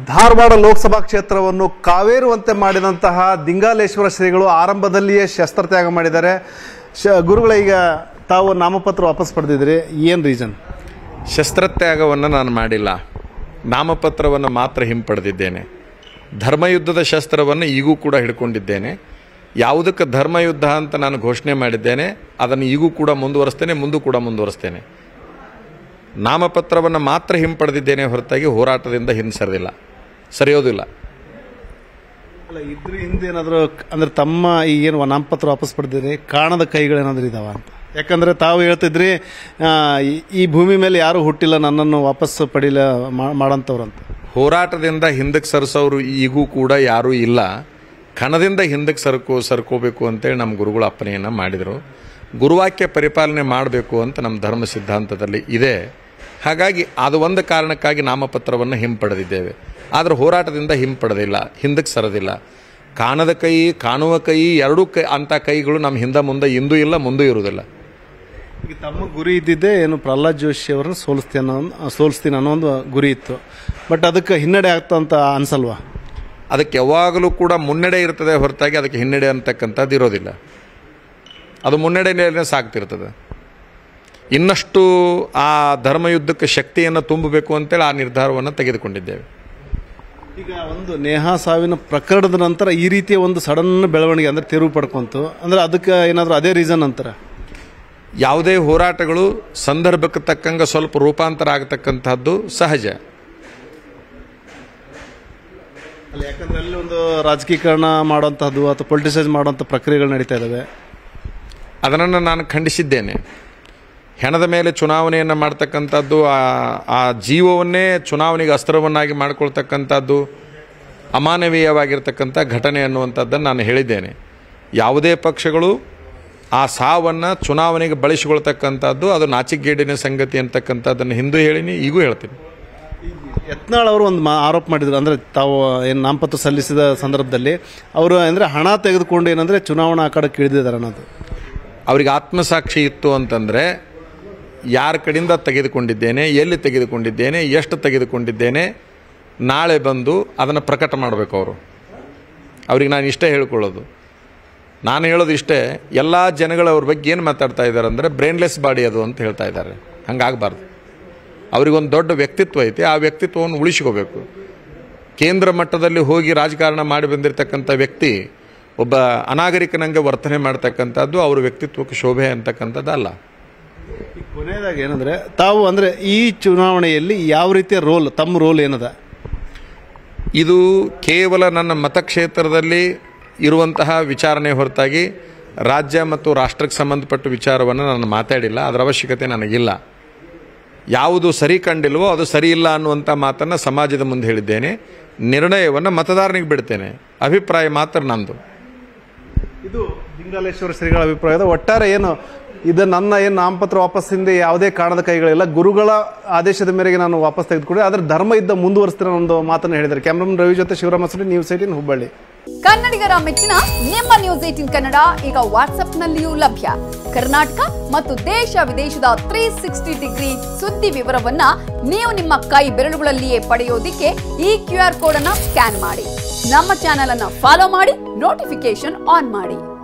ಧಾರವಾಡ ಲೋಕಸಭಾ ಕ್ಷೇತ್ರವನ್ನು ಕಾವೇರುವಂತೆ ಮಾಡಿದಂತಹ ದಿಂಗಾಲೇಶ್ವರ ಶ್ರೀಗಳು ಆರಂಭದಲ್ಲಿಯೇ ಶಸ್ತ್ರತ್ಯಾಗ ಮಾಡಿದ್ದಾರೆ ಶ ಗುರುಗಳ ಈಗ ತಾವು ನಾಮಪತ್ರ ವಾಪಸ್ ಪಡೆದಿದ್ರಿ ಏನು ರೀಸನ್ ಶಸ್ತ್ರತ್ಯಾಗವನ್ನು ನಾನು ಮಾಡಿಲ್ಲ ನಾಮಪತ್ರವನ್ನು ಮಾತ್ರ ಹಿಂಪಡೆದಿದ್ದೇನೆ ಧರ್ಮಯುದ್ಧದ ಶಸ್ತ್ರವನ್ನು ಈಗೂ ಕೂಡ ಹಿಡ್ಕೊಂಡಿದ್ದೇನೆ ಯಾವುದಕ್ಕೆ ಧರ್ಮಯುದ್ಧ ಅಂತ ನಾನು ಘೋಷಣೆ ಮಾಡಿದ್ದೇನೆ ಅದನ್ನು ಈಗೂ ಕೂಡ ಮುಂದುವರಿಸ್ತೇನೆ ಮುಂದೂ ಕೂಡ ಮುಂದುವರಿಸ್ತೇನೆ ನಾಮಪತ್ರವನ್ನು ಮಾತ್ರ ಹಿಂಪಡೆದಿದ್ದೇನೆ ಹೊರತಾಗಿ ಹೋರಾಟದಿಂದ ಹಿಂಸರಿದಿಲ್ಲ ಸರಿಯೋದಿಲ್ಲ ಅಲ್ಲ ಇದ್ರ ಹಿಂದೆ ಏನಾದರೂ ಅಂದ್ರೆ ತಮ್ಮ ಈ ಏನು ನಾಮಪತ್ರ ವಾಪಸ್ ಪಡೆದಿರಿ ಕಾಣದ ಕೈಗಳೇನಾದ್ರೂ ಇದಾವ ಅಂತ ಯಾಕಂದ್ರೆ ತಾವು ಹೇಳ್ತಿದ್ರಿ ಆ, ಈ- ಈ ಭೂಮಿ ಮೇಲೆ ಯಾರು ಹುಟ್ಟಿಲ್ಲ ನನ್ನನ್ನು ವಾಪಸ್ ಪಡಿಲ ಮಾ- ಮಾಡೋಂಥವ್ರು ಅಂತ ಹೋರಾಟದಿಂದ ಹಿಂದಕ್ಕೆ ಸರಿಸೋರು ಈಗೂ ಕೂಡ ಯಾರೂ ಇಲ್ಲ ಕಣದಿಂದ ಹಿಂದಕ್ಕೆ ಸರ್ಕೋ ಸರ್ಕೋಬೇಕು ಅಂತೇಳಿ ನಮ್ಮ ಗುರುಗಳು ಅಪ್ಪನೆಯನ್ನು ಮಾಡಿದರು ಗುರುವಾಕ್ಯ ಪರಿಪಾಲನೆ ಮಾಡಬೇಕು ಅಂತ ನಮ್ಮ ಧರ್ಮ ಸಿದ್ಧಾಂತದಲ್ಲಿ ಇದೆ ಹಾಗಾಗಿ ಅದು ಒಂದು ಕಾರಣಕ್ಕಾಗಿ ನಾಮಪತ್ರವನ್ನು ಹಿಂಪಡೆದಿದ್ದೇವೆ ಆದರೆ ಹೋರಾಟದಿಂದ ಹಿಂಪಡೆದಿಲ್ಲ ಹಿಂದಕ್ಕೆ ಸರದಿಲ್ಲ ಕಾಣದ ಕೈ ಕಾಣುವ ಕೈ ಎರಡೂ ಕೈ ಅಂಥ ಕೈಗಳು ನಮ್ಮ ಹಿಂದೆ ಮುಂದೆ ಇಂದೂ ಇಲ್ಲ ಮುಂದೂ ಇರುವುದಿಲ್ಲ ಈಗ ತಮ್ಮ ಗುರಿ ಇದ್ದಿದ್ದೆ ಏನು ಪ್ರಹ್ಲಾದ್ ಜೋಶಿ ಅವರನ್ನು ಸೋಲಿಸ್ತೀನಿ ಅನ್ನೋ ಒಂದು ಸೋಲಿಸ್ತೀನಿ ಅನ್ನೋ ಒಂದು ಗುರಿ ಇತ್ತು ಬಟ್ ಅದಕ್ಕೆ ಹಿನ್ನಡೆ ಆಗ್ತಾ ಅಂತ ಅನ್ಸಲ್ವಾ ಅದಕ್ಕೆ ಯಾವಾಗಲೂ ಕೂಡ ಮುನ್ನಡೆ ಇರ್ತದೆ ಹೊರತಾಗಿ ಅದಕ್ಕೆ ಹಿನ್ನಡೆ ಅಂತಕ್ಕಂಥದ್ದು ಇರೋದಿಲ್ಲ ಅದು ಮುನ್ನಡೆನೇ ಸಾಗ್ತಿರ್ತದೆ ಇನ್ನಷ್ಟು ಆ ಧರ್ಮಯುದ್ಧಕ್ಕೆ ಶಕ್ತಿಯನ್ನು ತುಂಬಬೇಕು ಅಂತೇಳಿ ಆ ನಿರ್ಧಾರವನ್ನು ತೆಗೆದುಕೊಂಡಿದ್ದೇವೆ ಈಗ ಒಂದು ನೇಹಾ ಸಾವಿನ ಪ್ರಕರಣದ ನಂತರ ಈ ರೀತಿಯ ಒಂದು ಸಡನ್ ಬೆಳವಣಿಗೆ ಅಂದ್ರೆ ತಿರುವು ಪಡ್ಕೊಂತು ಅಂದ್ರೆ ಅದಕ್ಕೆ ಏನಾದರೂ ಅದೇ ರೀಸನ್ ಅಂತಾರೆ ಯಾವುದೇ ಹೋರಾಟಗಳು ಸಂದರ್ಭಕ್ಕೆ ತಕ್ಕಂಗೆ ಸ್ವಲ್ಪ ರೂಪಾಂತರ ಆಗತಕ್ಕಂಥದ್ದು ಸಹಜ ಅಲ್ಲ ಯಾಕಂದ್ರೆ ಅಲ್ಲಿ ಒಂದು ರಾಜಕೀಕರಣ ಮಾಡುವಂತಹದ್ದು ಅಥವಾ ಪೊಲಿಟಿಸೈಸ್ ಮಾಡುವಂಥ ಪ್ರಕ್ರಿಯೆಗಳು ನಡೀತಾ ಇದಾವೆ ಅದನ್ನು ನಾನು ಖಂಡಿಸಿದ್ದೇನೆ ಹೆಣದ ಮೇಲೆ ಚುನಾವಣೆಯನ್ನು ಮಾಡ್ತಕ್ಕಂಥದ್ದು ಆ- ಆ ಜೀವವನ್ನೇ ಚುನಾವಣೆಗೆ ಅಸ್ತ್ರವನ್ನಾಗಿ ಮಾಡ್ಕೊಳ್ತಕ್ಕಂಥದ್ದು ಅಮಾನವೀಯವಾಗಿರ್ತಕ್ಕಂಥ ಘಟನೆ ಅನ್ನುವಂಥದ್ದನ್ನು ನಾನು ಹೇಳಿದ್ದೇನೆ ಯಾವುದೇ ಪಕ್ಷಗಳು ಆ ಸಾವನ್ನು ಚುನಾವಣೆಗೆ ಬಳಸಿಕೊಳ್ತಕ್ಕಂಥದ್ದು ಅದು ನಾಚಿಕೆಗೇಡಿನ ಸಂಗತಿ ಅಂತಕ್ಕಂಥದ್ದನ್ನು ಹಿಂದೂ ಹೇಳಿನಿ ಈಗೂ ಹೇಳ್ತೀನಿ ಯತ್ನಾಳ್ ಅವರು ಒಂದು ಮಾ- ಆರೋಪ ಮಾಡಿದ್ರು ಅಂದ್ರೆ ತಾವು ಏನು ನಾಮಪತ್ರ ಸಲ್ಲಿಸಿದ ಸಂದರ್ಭದಲ್ಲಿ ಅವರು ಅಂದ್ರೆ ಹಣ ತೆಗೆದುಕೊಂಡು ಏನಂದ್ರೆ ಚುನಾವಣಾ ಅಖಾಡಕ್ಕೆ ಇಳಿದಿದ್ದಾರೆ ಅನ್ನೋದು ಅವರಿಗೆ ಆತ್ಮಸಾಕ್ಷಿ ಇತ್ತು ಅಂತಂದರೆ ಯಾರ ಕಡೆಯಿಂದ ತೆಗೆದುಕೊಂಡಿದ್ದೇನೆ ಎಲ್ಲಿ ತೆಗೆದುಕೊಂಡಿದ್ದೇನೆ ಎಷ್ಟು ತೆಗೆದುಕೊಂಡಿದ್ದೇನೆ ನಾಳೆ ಬಂದು ಅದನ್ನು ಪ್ರಕಟ ಮಾಡಬೇಕು ಅವರು ಅವ್ರಿಗೆ ನಾನು ಇಷ್ಟೇ ಹೇಳ್ಕೊಳ್ಳೋದು ನಾನು ಹೇಳೋದು ಇಷ್ಟೇ ಎಲ್ಲ ಜನಗಳು ಅವ್ರ ಬಗ್ಗೆ ಏನು ಮಾತಾಡ್ತಾ ಇದ್ದಾರೆ ಅಂದರೆ ಬ್ರೈನ್ಲೆಸ್ ಬಾಡಿ ಅದು ಅಂತ ಹೇಳ್ತಾ ಇದ್ದಾರೆ ಹಂಗಾಗಬಾರ್ದು ಅವರಿಗೊಂದು ದೊಡ್ಡ ವ್ಯಕ್ತಿತ್ವ ಐತಿ ಆ ವ್ಯಕ್ತಿತ್ವವನ್ನು ಉಳಿಸ್ಕೋಬೇಕು ಕೇಂದ್ರ ಮಟ್ಟದಲ್ಲಿ ಹೋಗಿ ರಾಜಕಾರಣ ಮಾಡಿ ಬಂದಿರತಕ್ಕಂಥ ವ್ಯಕ್ತಿ ಒಬ್ಬ ಅನಾಗರಿಕನಂಗೆ ವರ್ತನೆ ಮಾಡ್ತಕ್ಕಂಥದ್ದು ಅವ್ರ ವ್ಯಕ್ತಿತ್ವಕ್ಕೆ ಶೋಭೆ ಅಂತಕ್ಕಂಥದ್ದು ಅಲ್ಲ ಈಗ ಕೊನೆಯದಾಗಿ ಏನಂದ್ರೆ ತಾವು ಅಂದ್ರೆ ಈ ಚುನಾವಣೆಯಲ್ಲಿ ಯಾವ ರೀತಿಯ ರೋಲ್ ತಮ್ಮ ರೋಲ್ ಏನದ ಇದು ಕೇವಲ ನನ್ನ ಮತಕ್ಷೇತ್ರದಲ್ಲಿ ಇರುವಂತಹ ವಿಚಾರಣೆ ಹೊರತಾಗಿ ರಾಜ್ಯ ಮತ್ತು ರಾಷ್ಟ್ರಕ್ಕೆ ಸಂಬಂಧಪಟ್ಟ ವಿಚಾರವನ್ನು ನಾನು ಮಾತಾಡಿಲ್ಲ ಅದರ ಅವಶ್ಯಕತೆ ನನಗಿಲ್ಲ ಯಾವುದು ಸರಿ ಕಂಡಿಲ್ವೋ ಅದು ಸರಿ ಇಲ್ಲ ಅನ್ನುವಂಥ ಮಾತನ್ನು ಸಮಾಜದ ಮುಂದೆ ಹೇಳಿದ್ದೇನೆ ನಿರ್ಣಯವನ್ನು ಮತದಾರನಿಗೆ ಬಿಡ್ತೇನೆ ಅಭಿಪ್ರಾಯ ಮಾತ್ರ ನಂದು ಇದು ಲಿಂಗಾಲೇಶ್ವರ ಶ್ರೀಗಳ ಅಭಿಪ್ರಾಯದ ಒಟ್ಟಾರೆ ಏನು ಇದು ನನ್ನ ಏನು ನಾಮಪತ್ರ ವಾಪಸ್ ಹಿಂದೆ ಯಾವುದೇ ಕಾರಣದ ಕೈಗಳಿಲ್ಲ ಗುರುಗಳ ಆದೇಶದ ಮೇರೆಗೆ ನಾನು ವಾಪಸ್ ತೆಗೆದುಕೊಂಡೆ ಆದ್ರೆ ಧರ್ಮ ಇದ್ದ ಮುಂದುವರಿಸ್ತಿರೋ ಒಂದು ಮಾತನ್ನು ಹೇಳಿದ್ದಾರೆ ಕ್ಯಾಮ್ರಾಮನ್ ರವಿ ಜೊತೆ ಶಿವರಾಮ ಸುರಿ ನ್ಯೂಸ್ ಏಟಿನ್ ಹುಬ್ಬಳ್ಳಿ ಕನ್ನಡಿಗರ ಮೆಚ್ಚಿನ ನಿಮ್ಮ ನ್ಯೂಸ್ ಏಟಿನ್ ಕನ್ನಡ ಈಗ ವಾಟ್ಸ್ಆಪ್ನಲ್ಲಿಯೂ ಲಭ್ಯ ಕರ್ನಾಟಕ ಮತ್ತು ದೇಶ ವಿದೇಶದ ತ್ರೀ ಸಿಕ್ಸ್ಟಿ ಡಿಗ್ರಿ ಸುದ್ದಿ ವಿವರವನ್ನ ನೀವು ನಿಮ್ಮ ಕೈ ಬೆರಳುಗಳಲ್ಲಿಯೇ ಪಡೆಯೋದಿಕ್ಕೆ ಈ ಕ್ಯೂ ಆರ್ ಕೋಡ್ ಅನ್ನ ಸ್ಕ್ಯಾನ್ ಮಾಡಿ ನಮ್ಮ ಚಾನೆಲ್ ಅನ್ನ ಫಾಲೋ ಮಾಡಿ ನೋಟಿಫಿಕೇಶನ್ ಆನ್ ಮಾಡಿ